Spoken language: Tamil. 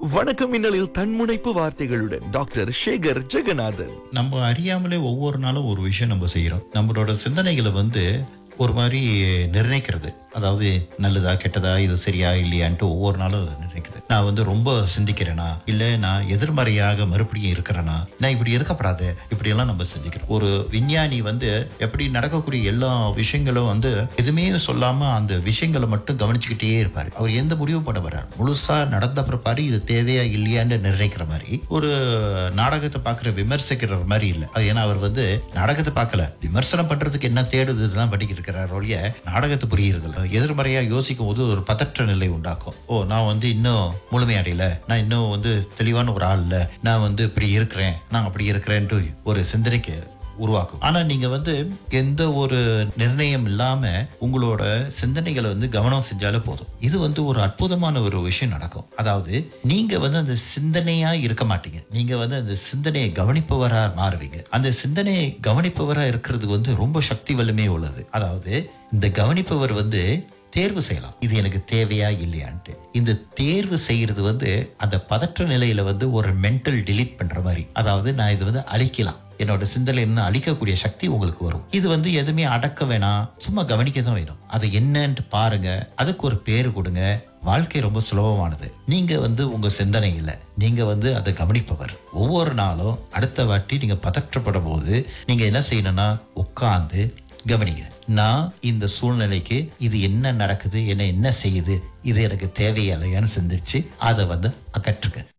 வணக்கம் மின்னலில் தன்முனைப்பு வார்த்தைகளுடன் டாக்டர் சேகர் ஜெகநாதன் நம்ம அறியாமலே ஒவ்வொரு நாளும் ஒரு விஷயம் நம்ம செய்யறோம் நம்மளோட சிந்தனைகளை வந்து ஒரு மாதிரி நிர்ணயிக்கிறது அதாவது நல்லதா கெட்டதா இது சரியா இல்லையான்ட்டு ஒவ்வொரு நாளும் அதை நிர்ணயிக்கிறது நான் வந்து ரொம்ப சிந்திக்கிறேனா இல்ல நான் எதிர்மறையாக மறுபடியும் இருக்கிறேனா நான் இப்படி இருக்கப்படாது இப்படி எல்லாம் நம்ம சிந்திக்கிறோம் ஒரு விஞ்ஞானி வந்து எப்படி நடக்கக்கூடிய எல்லா விஷயங்களும் வந்து எதுவுமே சொல்லாம அந்த விஷயங்களை மட்டும் கவனிச்சுக்கிட்டே இருப்பாரு அவர் எந்த முடிவும் பண்ண வர்றாரு முழுசா நடந்த பிற்பாடு இது தேவையா இல்லையான்னு நிர்ணயிக்கிற மாதிரி ஒரு நாடகத்தை பார்க்குற விமர்சிக்கிற மாதிரி இல்லை அது ஏன்னா அவர் வந்து நாடகத்தை பார்க்கல விமர்சனம் பண்றதுக்கு என்ன தேடுது தான் படிக்கிட்டு இருக்கிறார் ஒழிய நாடகத்தை புரியுறது இல்லை எதிர்மறையா யோசிக்கும் போது ஒரு பதற்ற நிலை உண்டாக்கும் ஓ நான் வந்து இன்னும் முழுமையடையல நான் இன்னும் வந்து தெளிவான ஒரு ஆள் இல்ல நான் வந்து இப்படி இருக்கிறேன் நான் அப்படி இருக்கிறேன்ட்டு ஒரு சிந்தனைக்கு உருவாக்கும் ஆனா நீங்க வந்து எந்த ஒரு நிர்ணயம் இல்லாம உங்களோட சிந்தனைகளை வந்து கவனம் செஞ்சாலே போதும் இது வந்து ஒரு அற்புதமான ஒரு விஷயம் நடக்கும் அதாவது நீங்க வந்து அந்த சிந்தனையா இருக்க மாட்டீங்க நீங்க வந்து அந்த சிந்தனையை கவனிப்பவரா மாறுவீங்க அந்த சிந்தனையை கவனிப்பவரா இருக்கிறது வந்து ரொம்ப சக்தி வலிமை உள்ளது அதாவது இந்த கவனிப்பவர் வந்து தேர்வு செய்யலாம் இது எனக்கு தேவையா இல்லையான்ட்டு இந்த தேர்வு செய்யறது வந்து அந்த பதற்ற நிலையில வந்து ஒரு மென்டல் டிலீட் பண்ற மாதிரி அதாவது நான் இது வந்து அழிக்கலாம் என்னோட சிந்தனை இன்னும் அழிக்கக்கூடிய சக்தி உங்களுக்கு வரும் இது வந்து எதுவுமே அடக்க வேணாம் சும்மா கவனிக்க தான் வேணும் அது என்னன்ட்டு பாருங்க அதுக்கு ஒரு பேரு கொடுங்க வாழ்க்கை ரொம்ப சுலபமானது நீங்க வந்து உங்க சிந்தனை இல்லை நீங்க வந்து அதை கவனிப்பவர் ஒவ்வொரு நாளும் அடுத்த வாட்டி நீங்க பதற்றப்படும் போது நீங்க என்ன செய்யணும்னா உட்கார்ந்து கவனிங்க நான் இந்த சூழ்நிலைக்கு இது என்ன நடக்குது என்ன என்ன செய்யுது இது எனக்கு தேவையில்லையான்னு சிந்திச்சு அதை வந்து அகற்றுங்க